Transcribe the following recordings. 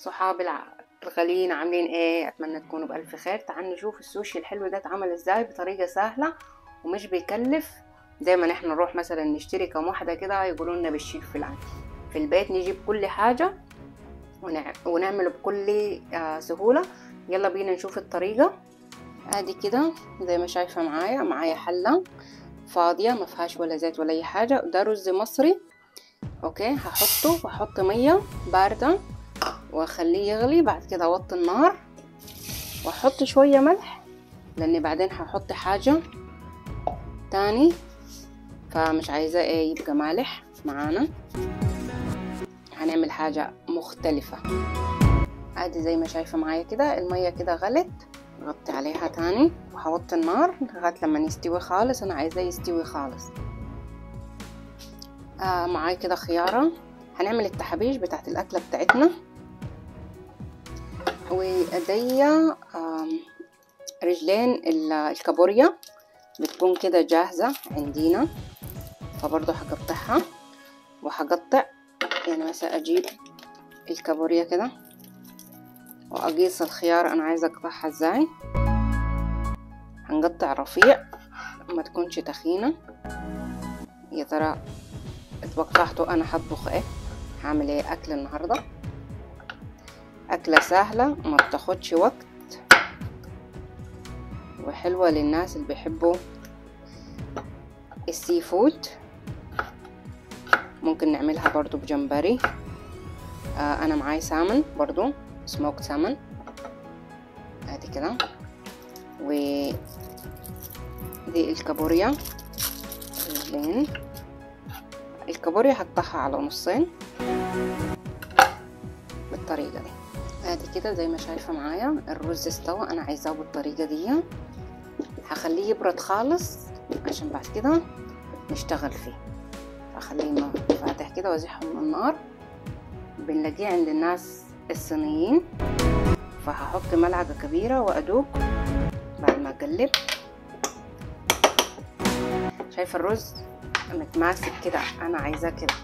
صحابي الغاليين عاملين ايه اتمنى تكونوا بالف خير تعالوا نشوف السوشي الحلو ده اتعمل ازاي بطريقه سهله ومش بيكلف زي ما نحن نروح مثلا نشتري كم واحده كده يقولوا لنا بالشيف فلان في البيت نجيب كل حاجه ونعمله بكل آه سهوله يلا بينا نشوف الطريقه ادي كده زي ما شايفه معايا معايا حله فاضيه ما فيهاش ولا زيت ولا اي حاجه ده رز مصري اوكي هحطه واحط ميه بارده واخليه يغلي بعد كده اوطي النار واحط شويه ملح لاني بعدين هحط حاجه تاني فمش عايزاه ايه يبقى مالح معانا هنعمل حاجه مختلفه عادي زي ما شايفه معايا كده الميه كده غلت غطي عليها تاني وهوطي النار لغايه لما يستوي خالص انا عايزاه يستوي خالص آه معاي كده خياره هنعمل التحابيش بتاعت الاكله بتاعتنا ودي رجلين الكابوريا بتكون كده جاهزة عندنا فبرضو هقطعها وهقطع يعني مثلا اجيب الكابوريا كده واقيس الخيار انا عايزة اقطعها ازاي هنقطع رفيع ما تكونش تخينة يا ترى اتوقعتوا انا هطبخ ايه هعمل ايه اكل النهارده أكلة سهلة ما بتاخدش وقت وحلوة للناس اللي بيحبوا السي فود ممكن نعملها برضو بجمبري آه أنا معاي سامن برضو سموك سامن ادي كده و دي الكابوريا رجلين الكابوريا هقطعها على نصين بالطريقة دي ادي كده زي ما شايفه معايا الرز استوى انا عايزاه بالطريقه دي هخليه يبرد خالص عشان بعد كده نشتغل فيه هخليه فاتح كده وازحه من النار بنلاقيه عند الناس الصينيين فهحط ملعقه كبيره وادوق بعد ما اقلب شايفه الرز متماسك كده انا عايزاه كده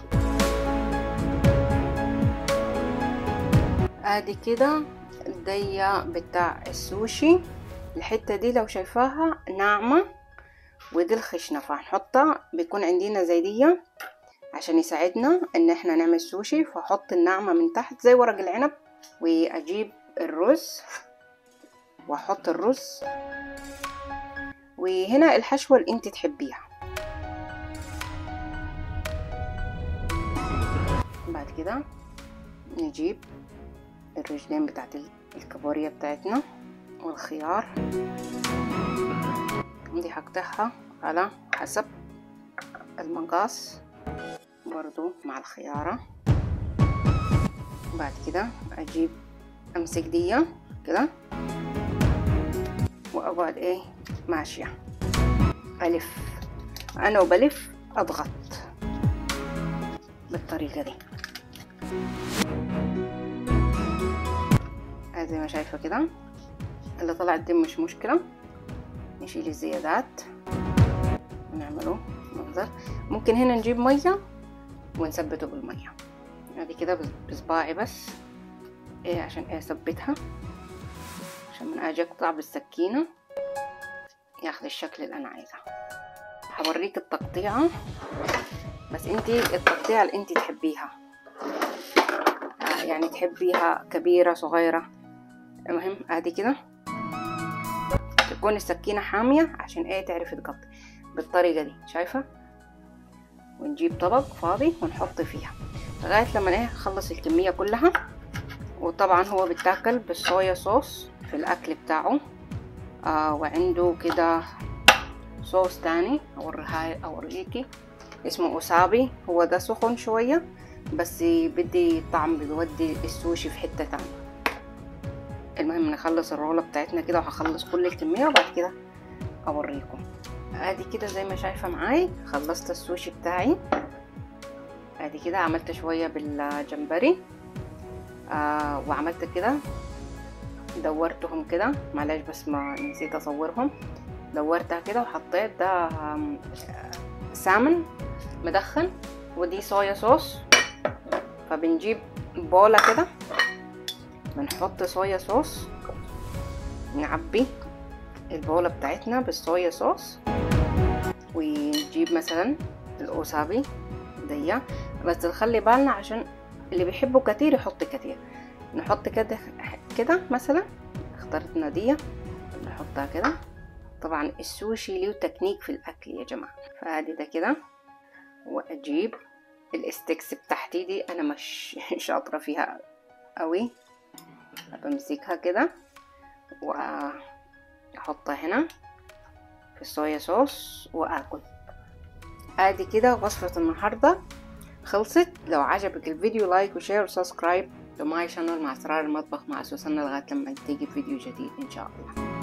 ادي كده دي بتاع السوشي الحته دي لو شايفاها ناعمه ودي الخشنه فهنحطها بيكون عندنا زي دي عشان يساعدنا ان احنا نعمل سوشي فاحط الناعمه من تحت زي ورق العنب واجيب الرز واحط الرز وهنا الحشوه اللي انت تحبيها بعد كده نجيب الرجلين بتاعت الكابوريا بتاعتنا والخيار دي هقطعها على حسب المقاس برضو مع الخيارة بعد كده اجيب امسك دي كده واقعد ايه ماشية الف انا وبلف اضغط بالطريقة دي زي ما شايفة كده اللي طلع الدم مش مشكلة نشيل الزيادات ونعمله منظر ممكن هنا نجيب مية ونثبته بالمية ادي كده بصباعي بس ايه عشان ايه اثبتها عشان من اجي اقطع بالسكينة ياخد الشكل اللي انا عايزاه هوريك التقطيعة بس انتي التقطيعة اللي انتي تحبيها يعني تحبيها كبيرة صغيرة المهم ادي كده تكون السكينة حامية عشان ايه تعرفي تقطع بالطريقة دي شايفة ونجيب طبق فاضي ونحط فيها لغاية لما ايه نخلص الكمية كلها وطبعا هو بيتاكل بالصويا صوص في الاكل بتاعه آه وعنده كده صوص تاني اوريها اوريكي اسمه وسابي هو ده سخن شوية بس بدي طعم بيودي السوشي في حتة تانية المهم نخلص الرولة بتاعتنا كده وهخلص كل الكمية وبعد كده اوريكم ادي كده زي ما شايفة معاي خلصت السوشي بتاعي ادي كده عملت شوية بالجمبري آه وعملت كده دورتهم كده معلش بس ما نسيت اصورهم دورتها كده وحطيت ده سامن مدخن ودي صويا صوص فبنجيب بولة كده بنحط صويا صوص نعبي البولة بتاعتنا بالصويا صوص ونجيب مثلا الوسابي دي بس نخلي بالنا عشان اللي بيحبوا كتير يحط كتير نحط كده كده مثلا اخترتنا دي نحطها كده طبعا السوشي له تكنيك في الاكل يا جماعه فادي ده كده واجيب الاستكس بتاعتي دي انا مش شاطره فيها قوي بمسكها كده واحطها هنا في الصويا صوص واكل ادي كده وصفه النهارده خلصت لو عجبك الفيديو لايك وشير وسبسكرايب لماي شانل مع اسرار المطبخ مع سوسنة لغايه لما تيجي فيديو جديد ان شاء الله